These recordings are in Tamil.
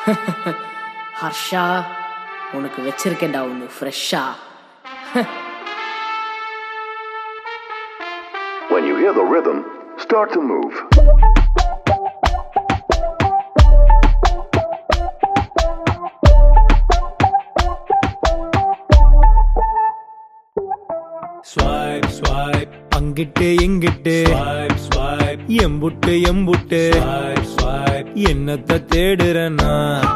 ஹர்ஷா உனக்கு வச்சிருக்கேன்டா ஒன்று ஃப்ரெஷ்ஷா When you hear the rhythm, start to move. Swipe swipe அங்கிட்டு இங்கிட்டு ஸ்வைப் ஸ்வைப் எம்புட்டு எம்புட்டு ஸ்வைப் ஸ்வைப் என்னத்த தேடுறனா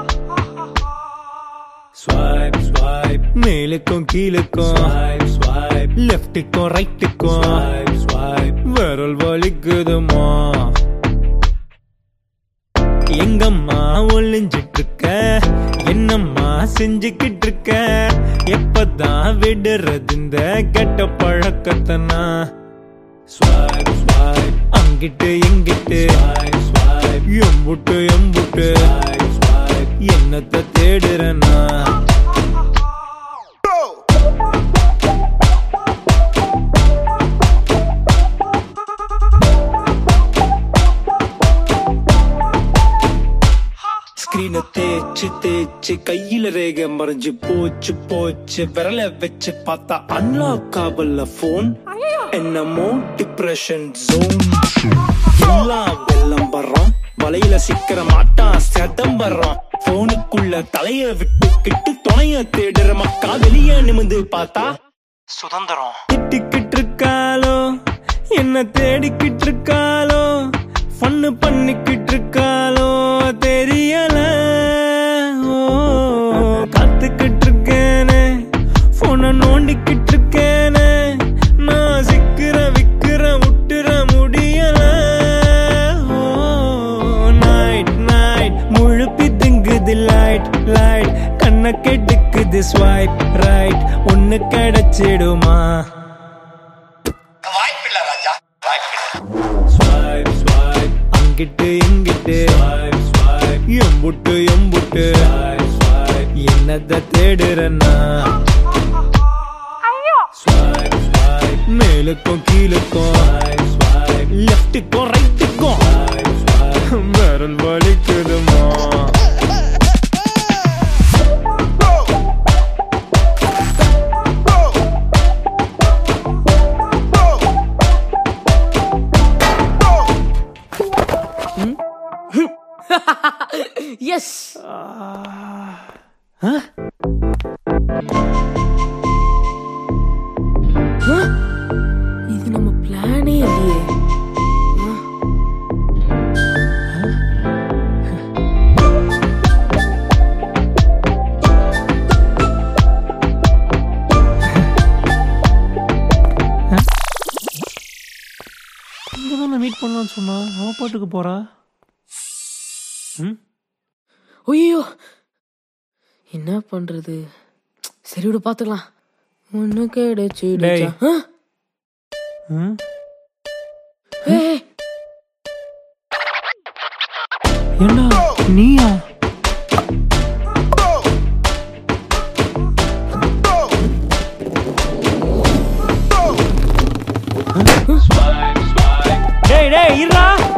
ஸ்வைப் ஸ்வைப் மேலுக்கும் கீழுக்கும் ஸ்வைப் ஸ்வைப் லெஃப்ட்டுக்கும் ரைட்டுக்கும் ஸ்வைப் ஸ்வைப் விரல் வலிக்குதுமா எங்கம்மா ஒளிஞ்சிட்டு இருக்க என்னம்மா செஞ்சுக்கிட்டு இருக்க எப்பதான் விடுறது இந்த கெட்ட பழக்கத்தை நான் ஸ்வைப் ஸ்வைப் அங்கிட்டு இங்கிட்டு ஸ்வைப் ஸ்வைப் எம்புட்டு எம்புட்டு ஸ்வைப் ஸ்வைப் என்னத்த தேடுறனா ஸ்கிரீனை தேய்ச்சு தேய்ச்சு கையில ரேக மறைஞ்சு போச்சு போச்சு விரல வச்சு பார்த்தா அன்லாக் ஆகல போன் என்னமோ டிப்ரெஷன் ஜோன் எல்லாம் வெள்ளம் வர்றோம் வலையில சிக்கிற மாட்டான் சதம் வர்றான் போனுக்குள்ள தலைய விட்டுக்கிட்டு துணைய தேடுற மக்கா வெளியே நிமிந்து பார்த்தா சுதந்திரம் திட்டிக்கிட்டு இருக்காளோ என்ன தேடிக்கிட்டு இருக்காளோ ஃபன்னு பண்ணிக்கிட்டு இருக்காளோ தெரியல ஓ காத்துக்கிட்டு இருக்கேனே போன நோண்டிக்கிட்டு இருக்கேனே நான் சிக்கிற விக்கிற விட்டுற முடியல ஓ நைட் நைட் முழுப்பி திங்குது லைட் லைட் கண்ண கெடுக்குது ஸ்வைப் ரைட் ஒன்னு கிடைச்சிடுமா ஸ்வைப் ஸ்வைப் அங்கிட்டு இங்கிட்டு ஸ்வைப் ஸ்வைப் எம்புட்டு எம்புட்டு ஸ்வைப் ஸ்வைப் என்னத தேடுறனா ஸ்வைப் ஸ்வைப் மேலுக்கும் கீழுக்கும் ஸ்வைப் ஸ்வைப் லெஃப்ட்டுக்கும் ரைட்டுக்கும் ஸ்வைப் ஸ்வைப் விரல் வலிக்குதுமா எஸ் இது நம்ம பிளானே இல்லையே ஆ? இங்க தான் மீட் பண்ணலாம்னு சொன்னா அவ பாட்டுக்கு போறா ஐயோ என்ன பண்றது சரி விடு பாத்துக்கலாம் ஒண்ணு கிடைச்சிடுச்சா டேய். ஆ? ம்? ஏய், என்ன நீயா டேய் டேய் இருடா